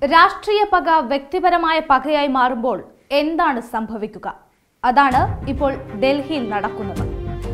രാഷ്ട്രീയ പക വ്യക്തിപരമായ പകയായി മാറുമ്പോൾ എന്താണ് സംഭവിക്കുക അതാണ് ഇപ്പോൾ ഡൽഹിയിൽ നടക്കുന്നത്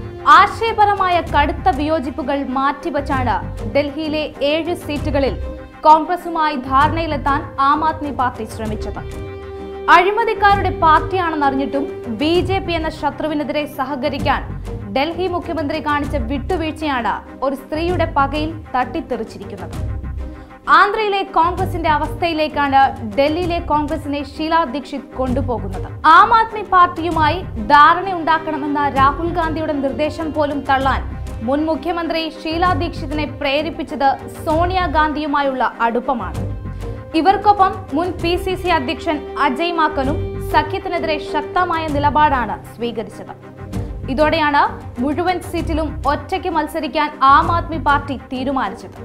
ആശയപരമായ കടുത്ത വിയോജിപ്പുകൾ മാറ്റിവച്ചാണ് ഡൽഹിയിലെ ഏഴ് സീറ്റുകളിൽ കോൺഗ്രസുമായി ധാരണയിലെത്താൻ ആം ആദ്മി പാർട്ടി ശ്രമിച്ചത് അഴിമതിക്കാരുടെ പാർട്ടിയാണെന്നറിഞ്ഞിട്ടും ബി ജെ പി എന്ന ശത്രുവിനെതിരെ സഹകരിക്കാൻ ഡൽഹി മുഖ്യമന്ത്രി കാണിച്ച വിട്ടുവീഴ്ചയാണ് ഒരു സ്ത്രീയുടെ പകയിൽ തട്ടിത്തെറിച്ചിരിക്കുന്നത് ആന്ധ്രയിലെ കോൺഗ്രസിന്റെ അവസ്ഥയിലേക്കാണ് ഡൽഹിയിലെ കോൺഗ്രസിനെ ഷീലാ ദീക്ഷിത് കൊണ്ടുപോകുന്നത് ആം ആദ്മി പാർട്ടിയുമായി ധാരണയുണ്ടാക്കണമെന്ന രാഹുൽ ഗാന്ധിയുടെ നിർദ്ദേശം പോലും തള്ളാൻ മുൻ മുഖ്യമന്ത്രി ഷീലാ ദീക്ഷിതിനെ പ്രേരിപ്പിച്ചത് സോണിയാഗാന്ധിയുമായുള്ള അടുപ്പമാണ് ഇവർക്കൊപ്പം മുൻ പി സി സി അധ്യക്ഷൻ അജയ് മാക്കനും സഖ്യത്തിനെതിരെ ശക്തമായ നിലപാടാണ് സ്വീകരിച്ചത് ഇതോടെയാണ് മുഴുവൻ സീറ്റിലും ഒറ്റയ്ക്ക് മത്സരിക്കാൻ ആം ആദ്മി പാർട്ടി തീരുമാനിച്ചത്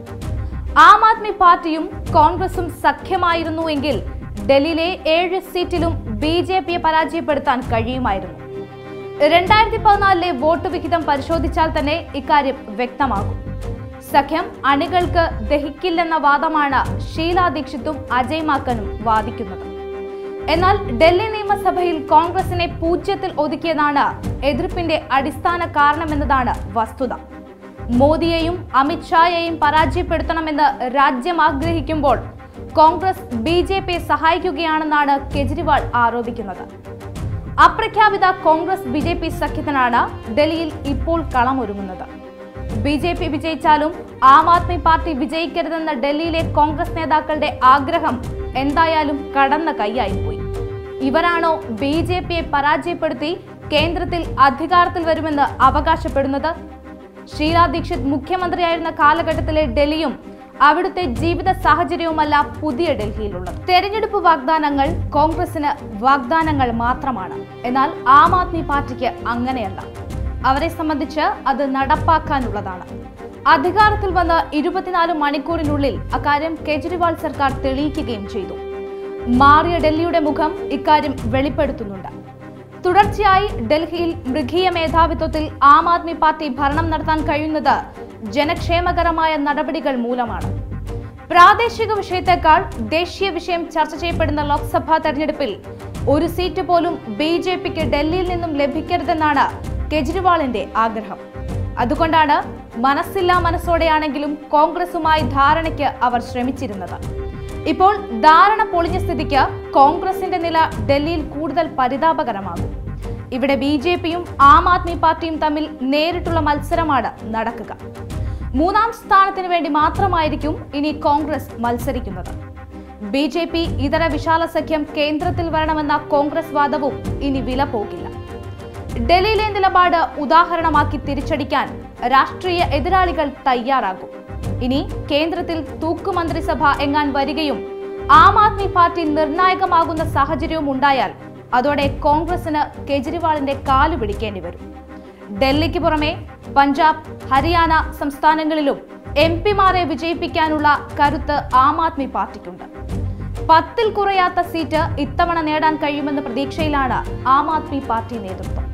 ആം ആദ്മി പാർട്ടിയും കോൺഗ്രസും സഖ്യമായിരുന്നുവെങ്കിൽ ഡൽഹിയിലെ ഏഴ് സീറ്റിലും ബി ജെ പിയെ പരാജയപ്പെടുത്താൻ കഴിയുമായിരുന്നു രണ്ടായിരത്തി പതിനാലിലെ വോട്ട് വിഹിതം പരിശോധിച്ചാൽ തന്നെ ഇക്കാര്യം വ്യക്തമാകും സഖ്യം അണികൾക്ക് ദഹിക്കില്ലെന്ന വാദമാണ് ഷീലാ ദീക്ഷിത്തും അജയ് മാക്കനും വാദിക്കുന്നത് എന്നാൽ ഡൽഹി നിയമസഭയിൽ കോൺഗ്രസിനെ പൂജ്യത്തിൽ ഒതുക്കിയതാണ് എതിർപ്പിന്റെ അടിസ്ഥാന കാരണമെന്നതാണ് വസ്തുത മോദിയെയും അമിത്ഷായെയും പരാജയപ്പെടുത്തണമെന്ന് രാജ്യം ആഗ്രഹിക്കുമ്പോൾ കോൺഗ്രസ് ബി ജെ പിയെ സഹായിക്കുകയാണെന്നാണ് കെജ്രിവാൾ ആരോപിക്കുന്നത് അപ്രഖ്യാപിത കോൺഗ്രസ് ബി ജെ പി സഖ്യത്തിനാണ് ഡൽഹിയിൽ ഇപ്പോൾ കളമൊരുങ്ങുന്നത് ബി ജെ പി വിജയിച്ചാലും ആം ആദ്മി പാർട്ടി വിജയിക്കരുതെന്ന ഡൽഹിയിലെ കോൺഗ്രസ് നേതാക്കളുടെ ആഗ്രഹം എന്തായാലും കടന്ന കൈയായിപ്പോയി ഇവരാണോ ബി ജെ പിയെ പരാജയപ്പെടുത്തി കേന്ദ്രത്തിൽ അധികാരത്തിൽ വരുമെന്ന് അവകാശപ്പെടുന്നത് ഷീലാ ദീക്ഷിത് മുഖ്യമന്ത്രിയായിരുന്ന കാലഘട്ടത്തിലെ ഡൽഹിയും അവിടുത്തെ ജീവിത സാഹചര്യവുമല്ല പുതിയ ഡൽഹിയിലുള്ളത് തെരഞ്ഞെടുപ്പ് വാഗ്ദാനങ്ങൾ കോൺഗ്രസിന് വാഗ്ദാനങ്ങൾ മാത്രമാണ് എന്നാൽ ആം ആദ്മി പാർട്ടിക്ക് അങ്ങനെയല്ല അവരെ സംബന്ധിച്ച് അത് നടപ്പാക്കാനുള്ളതാണ് അധികാരത്തിൽ വന്ന് ഇരുപത്തിനാല് മണിക്കൂറിനുള്ളിൽ അക്കാര്യം കെജ്രിവാൾ സർക്കാർ തെളിയിക്കുകയും ചെയ്തു മാറിയ ഡൽഹിയുടെ മുഖം ഇക്കാര്യം വെളിപ്പെടുത്തുന്നുണ്ട് തുടർച്ചയായി ഡൽഹിയിൽ മൃഗീയ മേധാവിത്വത്തിൽ ആം ആദ്മി പാർട്ടി ഭരണം നടത്താൻ കഴിയുന്നത് ജനക്ഷേമകരമായ നടപടികൾ മൂലമാണ് പ്രാദേശിക വിഷയത്തെക്കാൾ ദേശീയ വിഷയം ചർച്ച ചെയ്യപ്പെടുന്ന ലോക്സഭാ തെരഞ്ഞെടുപ്പിൽ ഒരു സീറ്റ് പോലും ബി ജെ പിക്ക് ഡൽഹിയിൽ നിന്നും ലഭിക്കരുതെന്നാണ് കെജ്രിവാളിന്റെ ആഗ്രഹം അതുകൊണ്ടാണ് മനസ്സില്ലാ മനസ്സോടെയാണെങ്കിലും കോൺഗ്രസുമായി ധാരണയ്ക്ക് അവർ ശ്രമിച്ചിരുന്നത് ഇപ്പോൾ ധാരണ പൊളിഞ്ഞ സ്ഥിതിക്ക് കോൺഗ്രസിന്റെ നില ഡൽഹിയിൽ കൂടുതൽ പരിതാപകരമാകും ഇവിടെ ബി ജെ പിയും ആം ആദ്മി പാർട്ടിയും തമ്മിൽ നേരിട്ടുള്ള മത്സരമാണ് നടക്കുക മൂന്നാം സ്ഥാനത്തിന് വേണ്ടി മാത്രമായിരിക്കും ഇനി കോൺഗ്രസ് മത്സരിക്കുന്നത് ബി ജെ പി ഇതര വിശാല സഖ്യം കേന്ദ്രത്തിൽ വരണമെന്ന കോൺഗ്രസ് വാദവും ഇനി വില പോകില്ല ഡൽഹിയിലെ നിലപാട് ഉദാഹരണമാക്കി തിരിച്ചടിക്കാൻ രാഷ്ട്രീയ എതിരാളികൾ തയ്യാറാകും ഇനി കേന്ദ്രത്തിൽ തൂക്കുമന്ത്രിസഭ എങ്ങാൻ വരികയും ആം ആദ്മി പാർട്ടി നിർണായകമാകുന്ന സാഹചര്യവും ഉണ്ടായാൽ അതോടെ കോൺഗ്രസിന് കെജ്രിവാളിന്റെ കാലു പിടിക്കേണ്ടി വരും ഡൽഹിക്ക് പുറമെ പഞ്ചാബ് ഹരിയാന സംസ്ഥാനങ്ങളിലും എം പിമാരെ വിജയിപ്പിക്കാനുള്ള കരുത്ത് ആം ആദ്മി പാർട്ടിക്കുണ്ട് പത്തിൽ കുറയാത്ത സീറ്റ് ഇത്തവണ നേടാൻ കഴിയുമെന്ന പ്രതീക്ഷയിലാണ് ആം ആദ്മി പാർട്ടി നേതൃത്വം